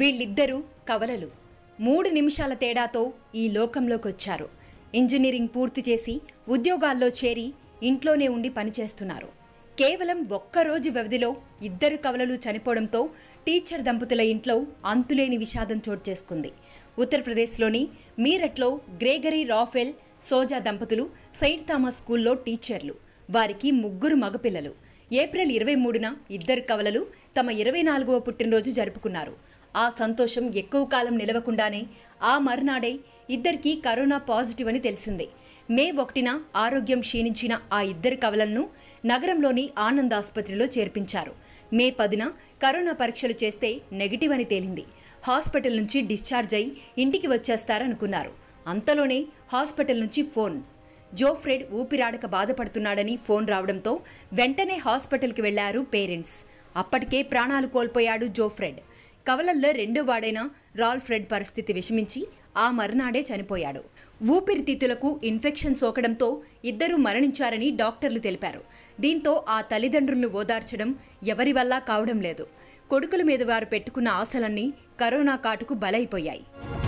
వీళ్ళిద్దరూ కవలలు మూడు నిమిషాల తేడాతో ఈ లోకంలోకొచ్చారు ఇంజనీరింగ్ పూర్తి చేసి ఉద్యోగాల్లో చేరి ఇంట్లోనే ఉండి పనిచేస్తున్నారు కేవలం ఒక్కరోజు వ్యవధిలో ఇద్దరు కవలలు చనిపోవడంతో టీచర్ దంపతుల ఇంట్లో అంతులేని విషాదం చోటు చేసుకుంది ఉత్తరప్రదేశ్లోని మీరట్లో గ్రేగరీ రాఫెల్ సోజా దంపతులు సెయింట్ థామస్ స్కూల్లో టీచర్లు వారికి ముగ్గురు మగపిల్లలు ఏప్రిల్ ఇరవై మూడున ఇద్దరు కవలలు తమ ఇరవై నాలుగవ పుట్టినరోజు జరుపుకున్నారు ఆ సంతోషం ఎక్కువ కాలం నిలవకుండానే ఆ మరునాడే ఇద్దరికీ కరోనా పాజిటివ్ అని తెలిసింది మే ఒకటిన ఆరోగ్యం క్షీణించిన ఆ ఇద్దరు కవలలను నగరంలోని ఆనంద్ ఆసుపత్రిలో చేర్పించారు మే పదిన కరోనా పరీక్షలు చేస్తే నెగిటివ్ అని తేలింది హాస్పిటల్ నుంచి డిశ్చార్జ్ అయి ఇంటికి వచ్చేస్తారనుకున్నారు అంతలోనే హాస్పిటల్ నుంచి ఫోన్ జోఫ్రెడ్ ఊపిరాడక బాధపడుతున్నాడని ఫోన్ రావడంతో వెంటనే హాస్పిటల్కి వెళ్లారు పేరెంట్స్ అప్పటికే ప్రాణాలు కోల్పోయాడు జోఫ్రెడ్ కవలల్లో రెండో వాడైన రాల్ఫ్రెడ్ పరిస్థితి విషమించి ఆ మరునాడే చనిపోయాడు ఊపిరితిత్తులకు ఇన్ఫెక్షన్ సోకడంతో ఇద్దరూ మరణించారని డాక్టర్లు తెలిపారు దీంతో ఆ తల్లిదండ్రులను ఓదార్చడం ఎవరి వల్ల కావడం లేదు కొడుకుల మీద వారు పెట్టుకున్న ఆశలన్నీ కరోనా కాటుకు బలైపోయాయి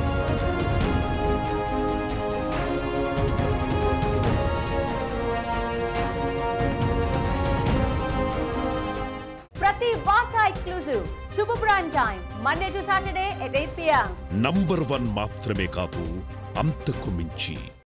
ప్రతి వార్త exclusive super prime time Monday to Saturday at eight PM number one మాత్రమే కాదు అంతకు మించి